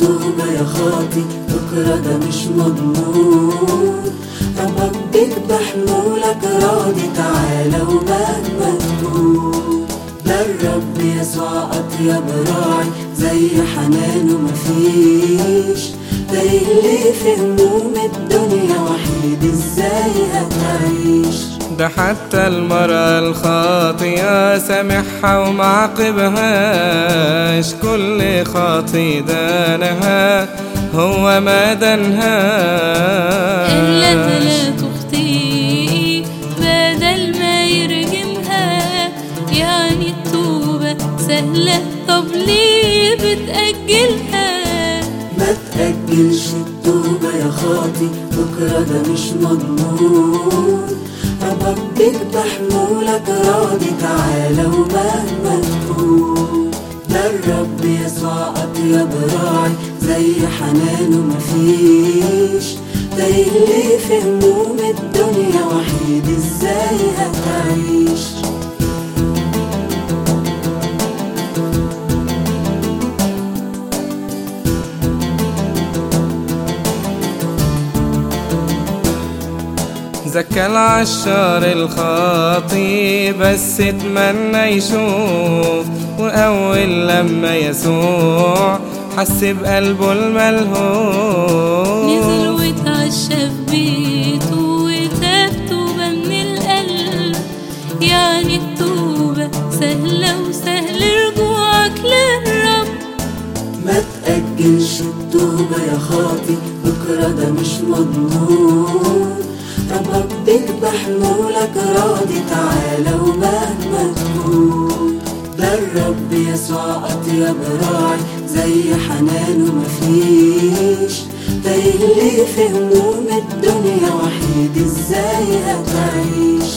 التوبة يا خاطي بكرة ده مش مضمون ربك بيذبح مولك راضي تعالى ومهما تكون ده الرب يسوع أطيب راعي زي حنانه مفيش ده اللي في هموم الدنيا وحيد ازاي هتعيش ده حتى المرأة الخاطية سامحها ومعاقبهاش كل خاطي دانها هو ما دانها إلا لا تخطئ بدل ما يرجمها يعني التوبة سهلة طب ليه بتأجلها ما تأجلش التوبة يا خاطي بكرة ده مش مضمون ربك بيذبح مولك راضي تعالى ومهما تكون ده الرب يسوع أطيب راعي زي حنانه مفيش ده اللي في هموم الدنيا وحيد ازاي هتعيش زكى العشار الخاطي بس اتمنى يشوف وأول لما يسوع حس بقلبه نزل الملهوف واتعشى في بيته وتاب توبة من القلب يعني التوبة سهلة وسهل رجوعك للرب ما تأجلش التوبة يا خاطي بكرة ده مش مضمون ربك بيذبح مولك راضي تعالى ومهما تكون ده الرب يسوع أطيب راعي زي حنانه مفيش ده اللي في هموم الدنيا وحيد ازاي هتعيش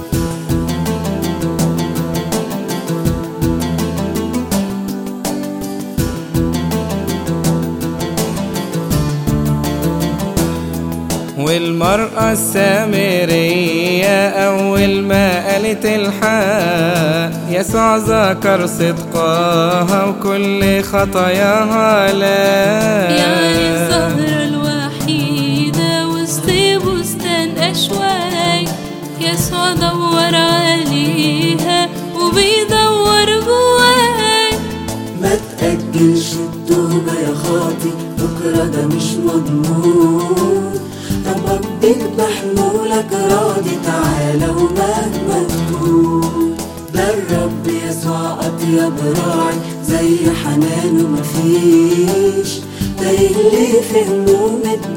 والمرأة السامرية أول ما قالت الحق يسوع ذكر صدقها وكل خطاياها يعني لا الزهرة الوحيدة وسط بستان أشواك يسوع دور عليها وبيدور جواك ما تأجلش التوبة يا خاطي بكرة ده مش مضمون ربك بيذبح مولك راضي تعالى ومهما تكون ده الرب يسوع أطيب راعي زي حنانه مفيش ده اللي في هموم الدنيا